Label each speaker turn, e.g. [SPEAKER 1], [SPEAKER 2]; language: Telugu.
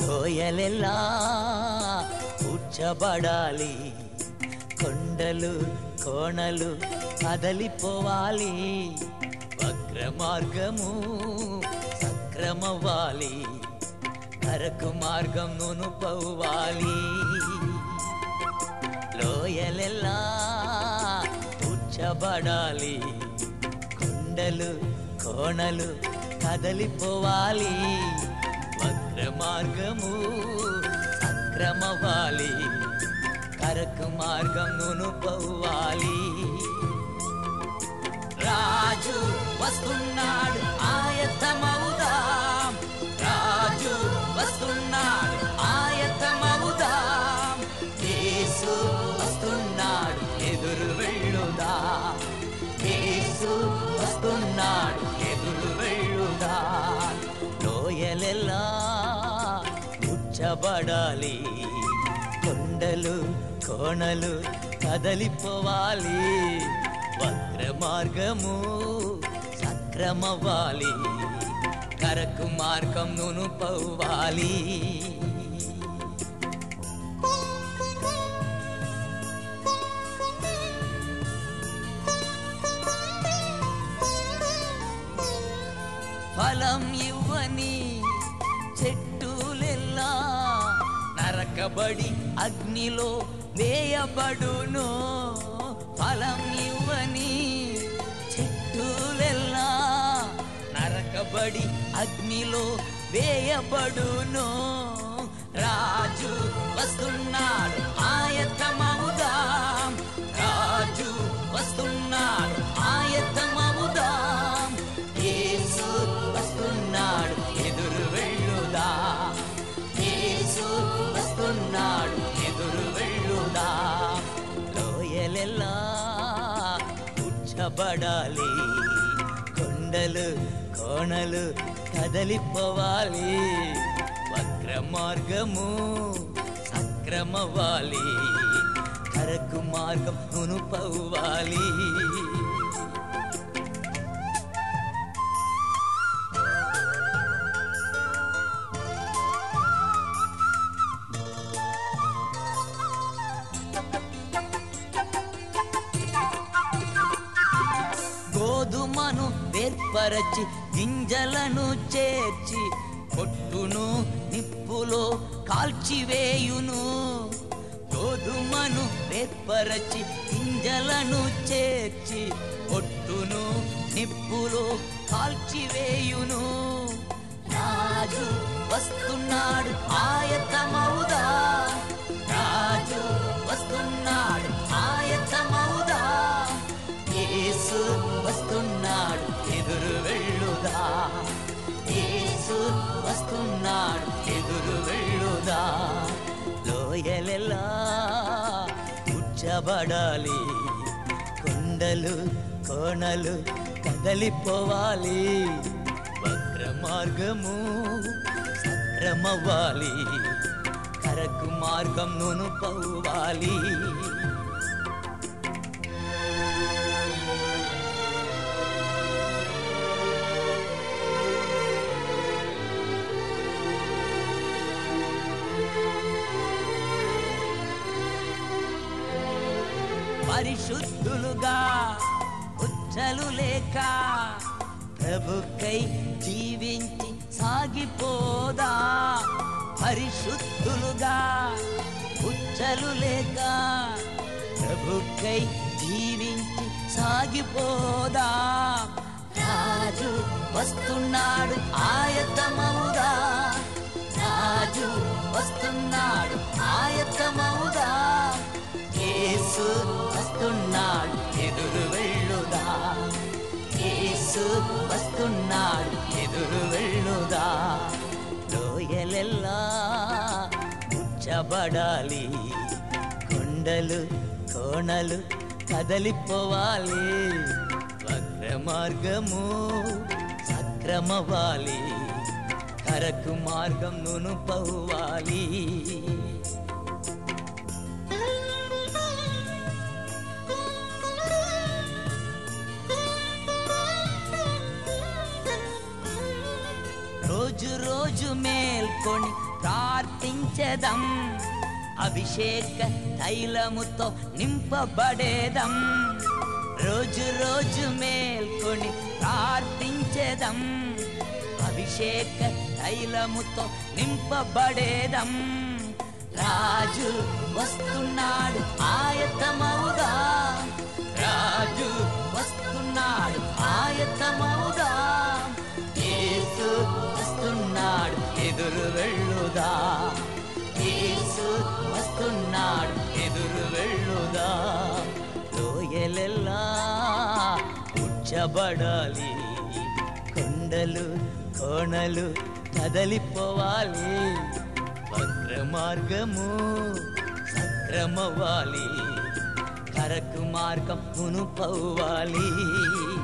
[SPEAKER 1] లోయలెల్లా కూర్చబడాలి కొండలు కోణలు కదలిపోవాలి వక్ర మార్గము సక్రమవ్వాలి కరకు మార్గం నునుపవ్వాలి లోయలెల్లా కూర్చబడాలి కొండలు కోణలు కదలిపోవాలి వక్ర మార్గము సక్రమవాలి కరకు మార్గం నునుపవ్వాలి రాజు వస్తున్నాడు ఆయత్తమవుదాం రాజు వస్తున్నాడు ఆయత్తమవుదాం యేసు వస్తున్నాడు ఎదురు వెళ్ళుదా యేసు వస్తున్నాడు ఎదురు వెళ్ళుదా లోయలెల్లా కూర్చబడాలి కొండలు కోణలు కదలిపోవాలి వక్ర మార్గము సక్రమవ్వాలి కరకు మార్గం నునుపవ్వాలి ఫలం ఇవ్వని చెట్టులెల్లా నరకబడి అగ్నిలో వేయబడును ఫలం ఇవ్వని చెట్టులెల్లా నరకబడి అగ్నిలో వేయబడును రాజు వస్తున్నాడు ఆయత్తమవుదాం రాజు వస్తున్నాడు ఆయత్తమవుదాం యేసు వస్తున్నాడు ఎదురు వెళ్ళుదా యేసు వస్తున్నాడు ఎదురు వెళ్ళుదా లోయలెల్లా కూర్చబడాలి కొండలు కోణలు కదలిపోవాలి వక్ర మార్గము సక్రమవాలి కరకు మార్గం నునుపవ్వాలి గోధుమను వేర్పరచి గింజలను చేర్చి పొట్టును నిప్పులో కాల్చివేయును గోధుమను వేర్పరచి గింజలను చేర్చి పొట్టును నిప్పులో కాల్చివేయును రాజు వస్తున్నాడు ఆయతమవుదా రాజు వస్తున్నాడు ఆయతమవుదా యేసు వస్తున్నాడు ఎదురు వెళ్ళుదా యేసు వస్తున్నాడు ఎదురు వెళ్ళుదా లోయలెల్లా కూర్చబడాలి కొండలు కోణలు కదలిపోవాలి వక్ర మార్గము సక్రమవ్వాలి కరకు మార్గం నునుపవ్వాలి పరిశుద్ధులుగా ఉచ్చలు లేక ప్రభుకై జీవించి సాగిపోదా పరిశుద్ధులుగా ఉచ్చలు లేక ప్రభుకై జీవించి సాగిపోదా రాజు వస్తున్నాడు ఆయతమవుదా రాజు వస్తున్నాడు ఆయతమవుదా యేసు వస్తున్నాడు ఎదురు వెళ్ళుదా యేసు వస్తున్నాడు ఎదురు వెళ్ళుదా లోయలెల్లా ముచ్చబడాలి కొండలు కోణలు కదలిపోవాలి వక్ర మార్గము సక్రమవాలి కరకు మార్గం నునుపవ్వాలి రోజు రోజు మేల్కొని ప్రార్థించదం అభిషేక తైలముతో నింపబడేదం రోజు రోజు మేల్కొని ప్రార్థించదం అభిషేక తైలముతో నింపబడేదం రాజు వస్తున్నాడు ఆయతమవుగా రాజు వస్తున్నాడు ఆయతమవుగా యేసు వస్తున్నాడు ఎదురు వెళ్ళుదా యేసు వస్తున్నాడు ఎదురు వెళ్ళుదా లోయలెల్లా ఉచ్చబడాలి కొండలు కోణలు కదలిపోవాలి వక్ర మార్గము సక్రమవాలి కరకు మార్గం మునుపవ్వాలి